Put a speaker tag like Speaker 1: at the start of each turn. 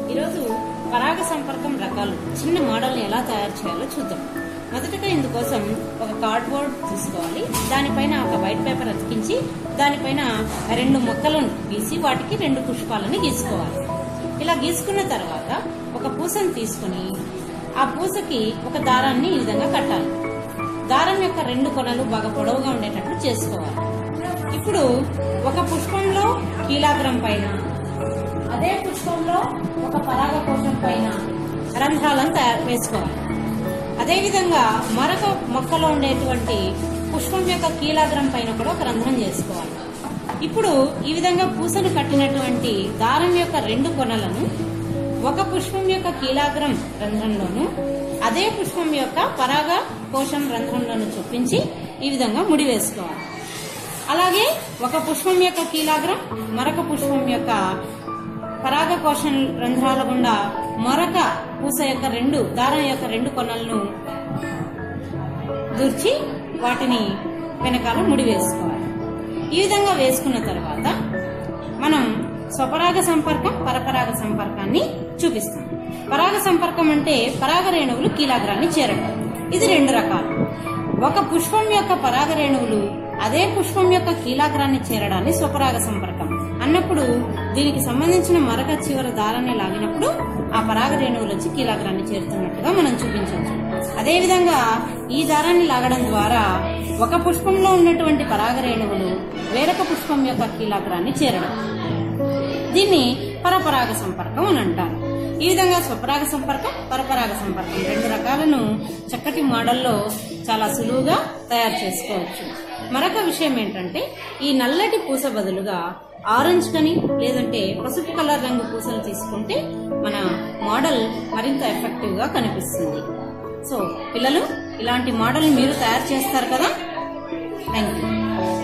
Speaker 1: ఈరోజు పరాగ సంపర్కం రకాలు చిన్న మోడల్ని ఎలా తయారు చేయాలో చూద్దాం మొదటగా ఇందుకోసం ఒక కార్డ్బోర్డ్ తీసుకోవాలి దానిపైన ఒక వైట్ పేపర్ అతికించి దానిపైన రెండు మొక్కలను గీసి వాటికి రెండు పుష్పాలను గీసుకోవాలి ఇలా గీసుకున్న తర్వాత ఒక పూసను తీసుకుని ఆ పూసకి ఒక దారాన్ని ఈ విధంగా కట్టాలి దారం యొక్క రెండు కొనలు బాగా పొడవుగా ఉండేటట్లు చేసుకోవాలి ఇప్పుడు ఒక పుష్పంలో కీలాగ్రం పైన అదే పుష్పంలో ఒక పరాగ కోశం పైన రంధ్రాలను తయారు వేసుకోవాలి అదేవిధంగా మరొక మొక్కలో ఉండేటువంటి పుష్పం యొక్క కీలాగ్రం పైన కూడా ఒక రంధ్రం చేసుకోవాలి ఇప్పుడు ఈ విధంగా పూసను కట్టినటువంటి దారం యొక్క రెండు కొనలను ఒక పుష్పం యొక్క కీలాగ్రం రంధ్రంలోను అదే పుష్పం యొక్క పరాగ కోశం రంధ్రంలోను చొప్పించి ఈ విధంగా ముడి వేసుకోవాలి అలాగే ఒక పుష్పం యొక్క కీలాగ్రం మరొక పుష్పం యొక్క పరాగ కోశం రంధ్రాల గుండా మరొక పూస యొక్క రెండు దారం యొక్క రెండు కొనలను దూర్చి వాటిని వెనకాల ముడి వేసుకోవాలి ఈ విధంగా వేసుకున్న తర్వాత మనం స్వపరాగ సంపర్కం పరపరాగ సంపర్కాన్ని చూపిస్తాం పరాగ సంపర్కం అంటే పరాగ రేణువులు కీలాగ్రాన్ని చేరడం ఇది రెండు రకాలు ఒక పుష్పం యొక్క పరాగ రేణువులు అదే పుష్పం యొక్క కీలాగ్రాన్ని చేరడాన్ని స్వపరాగ సంపర్కం అన్నప్పుడు దీనికి సంబంధించిన మరొక చివర దారాన్ని లాగినప్పుడు ఆ పరాగ రేణువులు వచ్చి కీలాగ్రాన్ని చేరుతున్నట్టుగా మనం చూపించవచ్చు అదేవిధంగా ఈ దారాన్ని లాగడం ద్వారా ఒక పుష్పంలో ఉన్నటువంటి పరాగ రేణువులు వేరొక పుష్పం యొక్క కీలాగ్రాన్ని చేరడం దీన్ని పరపరాగ సంపర్కం అని అంటారు ఈ విధంగా స్వపరాగ సంపర్కం పరపరాగ సంపర్కం రెండు రకాలను చక్కటి మోడల్లో చాలా సులువుగా తయారు చేసుకోవచ్చు మరొక విషయం ఏంటంటే ఈ నల్లటి పూస బదులుగా ఆరెంజ్ కని లేదంటే పసుపు కలర్ రంగు పూసలు తీసుకుంటే మన మోడల్ మరింత ఎఫెక్టివ్ గా కనిపిస్తుంది సో పిల్లలు ఇలాంటి మోడల్ మీరు తయారు చేస్తారు కదా థ్యాంక్ యూ